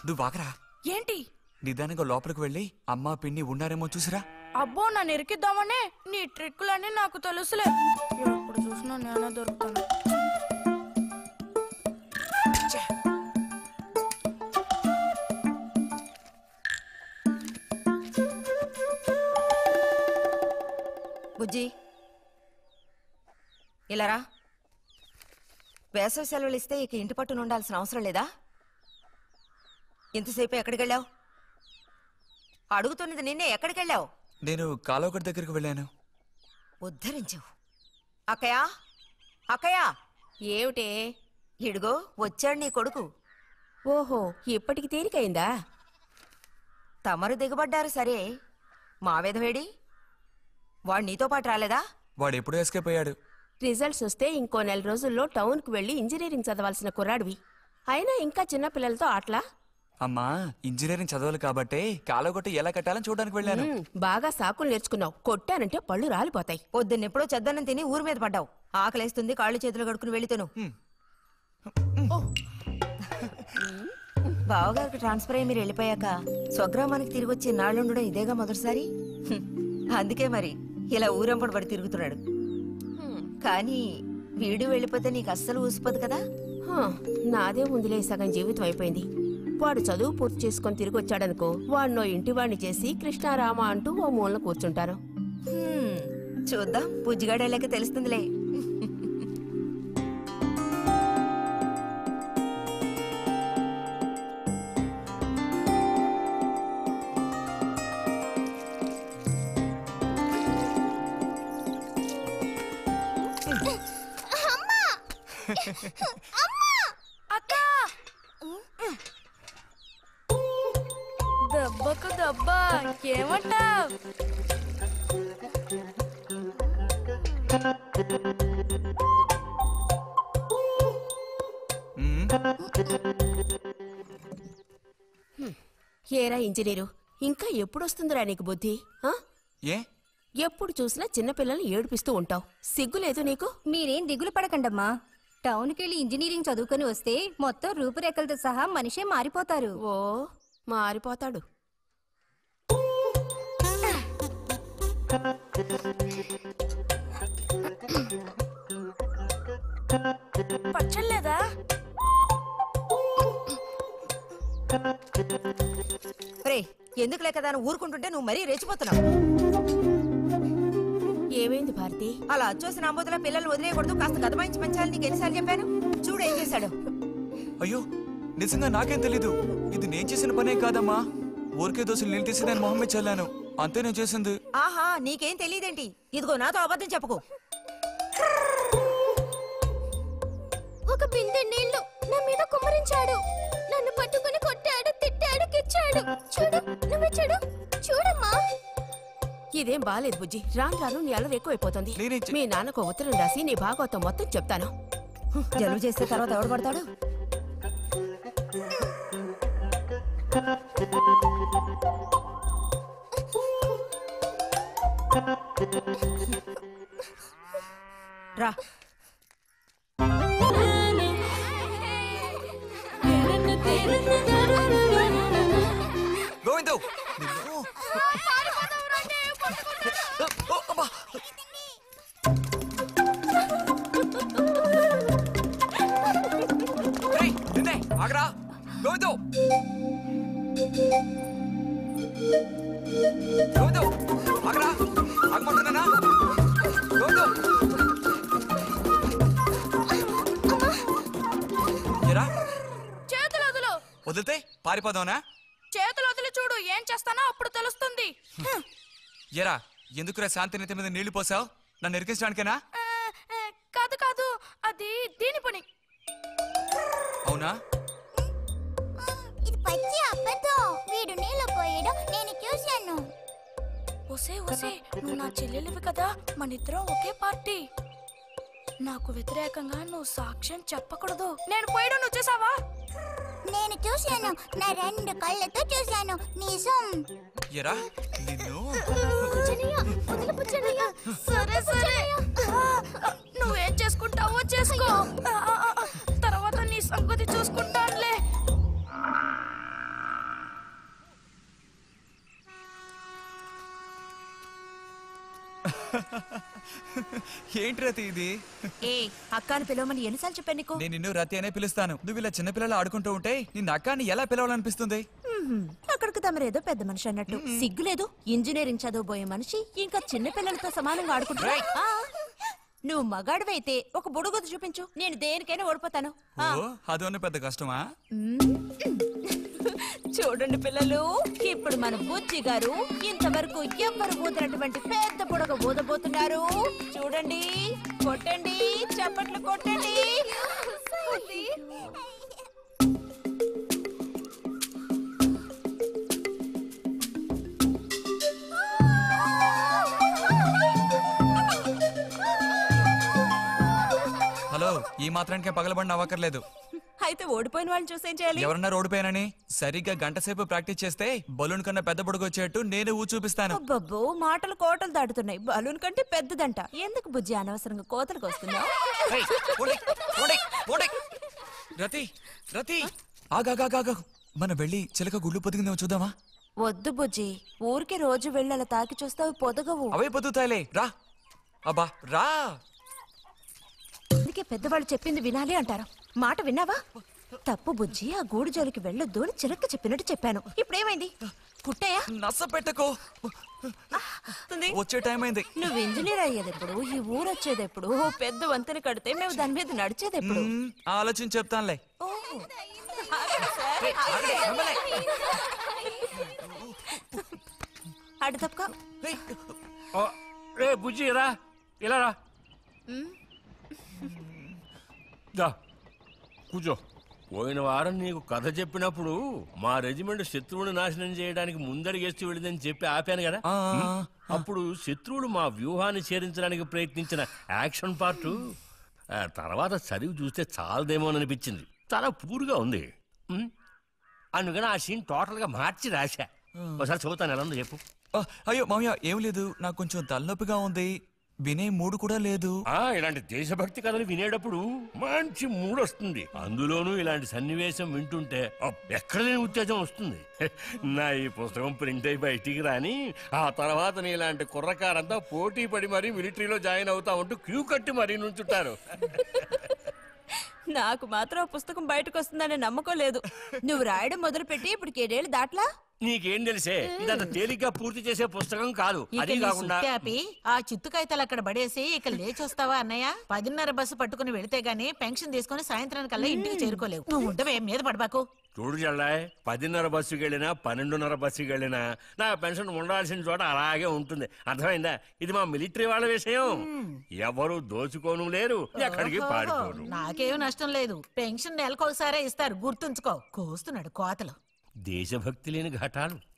నువ్వు బాగరా ఏంటి నిదానంగా లోపలికి వెళ్ళి అమ్మా పిన్ని ఉన్నారేమో చూసిరా అబ్బో నన్ను ఇరికిద్దామనే నీ ట్రిక్కులన్నీ నాకు తెలుసులే ఎప్పుడు చూసినా నేనే దొరుకుతాను బుజ్జి ఇలారా వేసవి సెలవులు ఇస్తే ఇక ఇంటి పట్టున ఉండాల్సిన అవసరం లేదా ఇంతసేపు ఎక్కడికి వెళ్ళావు అడుగుతున్నది నిన్నే ఎక్కడికి వెళ్ళావు నేను కాలోగడ్ దగ్గరికి వెళ్ళాను ఉద్ధరించావు అక్కయా అక్కయా ఏమిటే ఇడుగో వచ్చాడు నీ కొడుకు ఓహో ఇప్పటికి తేలికైందా తమరు దిగబడ్డారు సరే మా విధవేడి వాడు నీతో పాటు రాలేదా వాడు ఎప్పుడూ ఎస్కేప్ అయ్యాడు రిజల్ట్స్ వస్తే ఇంకో నెల రోజుల్లో టౌన్కు వెళ్ళి ఇంజనీరింగ్ చదవాల్సిన కుర్రాడివి అయినా ఇంకా చిన్న పిల్లలతో ఆటలా అమ్మా ఇంజనీరింగ్ చదవాలి కాబట్టే కాలోగొట్ట ఎలా కట్టాలని చూడడానికి వెళ్ళాను ఉమ్, బాగా సాకులు నేర్చుకున్నావు కొట్టానంటే పళ్ళు రాలిపోతాయి పొద్దున్నెప్పుడో చెద్దన్నం తిని ఊరి మీద పడ్డావు ఆకలేస్తుంది కాళ్ళు చేతులు కడుక్కుని వెళితేను బావగారికి ట్రాన్స్ఫర్ అయ్యి మీరు వెళ్ళిపోయాక స్వగ్రామానికి తిరిగి వచ్చి నాళ్ళుండడం ఇదేగా మొదటిసారి హ్మ్. అందుకే మరి ఇలా ఊరంపడి పడి తిరుగుతున్నాడు కానీ వీడు వెళ్ళిపోతే నీకు అస్సలు ఊసిపోదు కదా హా, నాదే ముందులే సగం జీవితం అయిపోయింది వాడు చదువు పూర్తి చేసుకొని తిరిగి వచ్చాడనుకో వాడినో ఇంటి వాడిని చేసి కృష్ణారామ అంటూ ఓ మూలన కూర్చుంటాను హ్మ్. చూద్దాం బుజ్జిగాడు వెళ్ళాక తెలుస్తుందిలే అక్క దెబ్బకు దెబ్బ ఏమంటావ్ మ్మ్. ఏరా ఇంజనీరు ఇంకా ఎప్పుడొస్తుందిరా నీకు బుద్ధి ఆ? ఏ ఎప్పుడు చూసినా చిన్నపిల్లల్ని ఏడిపిస్తూ ఉంటావు సిగ్గులేదు నీకు మీరేం దిగులు పడకండమ్మా టౌన్కి వెళ్ళి ఇంజనీరింగ్ చదువుకొని వస్తే మొత్తం రూపురేఖలతో సహా మనిషే మారిపోతారు ఓ మారిపోతాడు పచ్చలేదా రే ఎందుకులే కదా అని ఊరుకుంటుంటే నువ్వు మరీ రెచ్చిపోతున్నావు ఏమైంది భారతి అలా అచ్చోసిన ఆంబోతుల పిల్లల్ని వదిలేయకూడదు కాస్త గదమాయించి పెంచాలని నీకు ఎన్నిసార్లు చెప్పాను చూడు ఏం చేశాడు అయ్యో నిజంగా నాకేం తెలీదు ఇది నేను చేసిన పనే కాదమ్మా ఊరికే దోశలు నీళ్ళు తీసి దాని మొహం మీద చల్లాను అంతే నేను చేసింది ఆహా నీకేం తెలియదేంటి ఇదిగో నాతో అబద్ధం చెప్పకు ఒక బిందె నీళ్లు నా మీద కుమ్మరించాడు నన్ను పట్టుకుని కొట్టాడు తిట్టాడు కిచ్చాడు చూడు నువ్వు చూడు చూడమ్మా ఇదేం బాలేదు బుజ్జి రాను రాను నీ అల్లరి ఎక్కువైపోతుంది నేనేం చే- మీ నాన్నకు ఉత్తరం రాసి నీ భాగవతం మొత్తం చెప్తాను జలుబు చేస్తే తర్వాత ఎవడు పడతాడు రా గోవిందు నిన్ను- ఓ, అబ్బా. ఏయ్, నిన్నే, ఆగరా గోవిందు గోవిందు ఆగరా ఆగమంటున్నానా గోవిందు ఎరా చేతులు వదులు వదిలితే పారిపోదావునా చేతులు వదిలి చూడు ఏం చేస్తానో అప్పుడు తెలుస్తుంది ఎరా ఎందుకురా శాంతి నెత్తి మీద నీళ్లు పోసావు నన్ను ఎరికించడానికేనా ఆ, ఆ, కాదు కాదు అది దీని పని అవునా ఇది పచ్చి అబద్ధం వీడు నీళ్ళు పోయడం నేను చూశాను ఒసే ఒసే నువ్వు నా చెల్లెలివి కదా మన ఇద్దరం ఒకే పార్టీ నాకు వ్యతిరేకంగా నువ్వు సాక్ష్యం చెప్పకూడదు నేను పోయడం నువ్వు చేసావా నేను చూశాను నా రెండు కళ్ళతో చూశాను నిజం ఎరా నిన్ను సరే సరే నువ్వేం చేసుకుంటావో చేసుకో ఆ, ఆ, ఆ, తర్వాత నీ సంగతి చూసుకుంటానులే ఏంటి రతి ఇది ఏ అక్కని పిలవమని ఎన్నిసార్లు చెప్పాను నీకు నేను నిన్ను రతి అనే పిలుస్తాను నువ్వు ఇలా చిన్నపిల్లలు ఆడుకుంటూ ఉంటే నిన్న అక్కాని ఎలా పిలవాలనిపిస్తుంది మ్మ్. అక్కడికి తమరేదో పెద్ద మనిషి అన్నట్టు సిగ్గులేదు ఇంజనీరింగ్ చదవబోయే మనిషి ఇంకా చిన్న పిల్లలతో సమానంగా ఆడుకుంటున్నా ఆ. నువ్వు మగాడివైతే ఒక బుడుగుద్దు చూపించు నేను దేనికైనా ఓడిపోతాను ఆ. ఓ అదోనే పెద్ద కష్టమా చూడండి పిల్లలు ఇప్పుడు మన బుజ్జి గారు ఇంతవరకు ఎవ్వరు ఊదినటువంటి పెద్ద బుడగ ఊదబోతున్నారు చూడండి కొట్టండి చప్పట్లు కొట్టండి హలో ఈ మాత్రానికే పగలబడిన అవ్వకర్లేదు అయితే ఓడిపోయిన వాళ్ళని చూసేం చేయాలి ఎవరన్నా రోడ్డుపైనని సరిగ్గా గంట సేపు ప్రాక్టీస్ చేస్తే బలూన్ కన్నా పెద్ద బుడుగు వచ్చేట్టు నేనే ఊ చూపిస్తాను అబ్బబ్బో మాటలు కోటలు దాటుతున్నాయి బలూన్ కంటే పెద్దదంట ఎందుకు బుజ్జి అనవసరంగా కోతలకు వస్తున్నావు ఏయ్, పోనీ, పోనీ, పోనీ. రతి రతి ఆగాగాగా మనం వెళ్ళి చిలక గుళ్ళు పొదిగిందేమో చూద్దామా వద్దు బుజ్జి ఊరికి రోజు వెళ్ళి అలా తాకి చూస్తావు పొదగవు అవే పొద్దుతాయిలే రా అబ్బా రా అందుకే పెద్దవాళ్ళు చెప్పింది వినాలి అంటారు మాట విన్నావా తప్పు బుజ్జి ఆ గూడు జోలికి వెళ్ళొద్దు అని చిలక్క చెప్పినట్టు చెప్పాను ఇప్పుడు ఏమైంది కుట్టయా నచ్చ పెట్టుకో వచ్చే టైం అయింది నువ్వు ఇంజనీర్ అయ్యేది ఎప్పుడు ఈ ఊరు వచ్చేది ఎప్పుడు ఓ పెద్ద వంతెన కడితే మేము దాని మీద నడిచేది ఎప్పుడు మ్మ్, ఆలోచించి చెప్తానులే ఓహో. ఆగండి సార్, ఆగండి, నమ్మలే. అటు తప్పుకో ఏయ్, ఓ, రే బుజ్జి రా ఇలా రా దా కూర్చో పోయిన వారం నీకు కథ చెప్పినప్పుడు మా రెజిమెంట్ శత్రువుని నాశనం చేయడానికి ముందడిగేస్తూ వెళ్ళిందని చెప్పి ఆపాను కదా ఆ, అప్పుడు శత్రువులు మా వ్యూహాన్ని ఛేదించడానికి ప్రయత్నించిన యాక్షన్ పార్ట్ తర్వాత చదివి చూస్తే చాలదేమోననిపించింది చాలా పూర్గా ఉంది ఉమ్, అందుకని ఆ సీన్ టోటల్ గా మార్చి రాశా ఒకసారి చదువుతాను ఎలా ఉందో చెప్పు ఆ, అయ్యో మామయ్య ఏం లేదు నాకు కొంచెం తలనొప్పిగా ఉంది వినే మూడు కూడా లేదు ఆ ఇలాంటి దేశభక్తి కథలు వినేటప్పుడు మంచి మూడ్ వస్తుంది అందులోనూ ఇలాంటి సన్నివేశం వింటుంటే అబ్బ్, ఎక్కడ లేని ఉత్తేజం వస్తుంది హె, నా ఈ పుస్తకం ప్రింట్ అయి బయటికి రాని ఆ తర్వాత నీ ఇలాంటి కుర్రకారంతా పోటీ పడి మరీ మిలిటరీలో జాయిన్ అవుతా ఉంటూ క్యూ కట్టి మరీ నుంచుంటారు నాకు మాత్రం ఆ పుస్తకం బయటకు వస్తుందనే నమ్మకం లేదు నువ్వు రాయడం మొదలుపెట్టి ఇప్పుడు ఏడేళ్ళు దాట్లా నీకేం తెలిసే ఇదంత తేలిగ్గా పూర్తి చేసే పుస్తకం కాదు అదే కాకుండా ఆపి ఆ చిత్తు కాగితాలు అక్కడ పడేసి ఇక లేచొస్తావా అన్నయ్య పదిన్నర బస్సు పట్టుకుని వెళితే గానీ పెన్షన్ తీసుకుని సాయంత్రానికల్లా ఇంటికి చేరుకోలేవు నువ్వు ఉండవే మీద పడబాకు చూడు జల్లాయ్ పదిన్నర బస్సుకి వెళ్ళినా పన్నెండున్నర బస్సుకి వెళ్ళినా నా పెన్షన్ ఉండాల్సిన చోట అలాగే ఉంటుంది అర్థమైందా ఇది మా మిలిటరీ వాళ్ళ విషయం ఎవరు దోచుకోను లేరు ఎక్కడికి పారిపోరు నాకేం నష్టం లేదు పెన్షన్ నెలకొకసారే ఇస్తారు గుర్తుంచుకో కోస్తున్నాడు కోతలు దేశభక్తి లేని ఘటాలు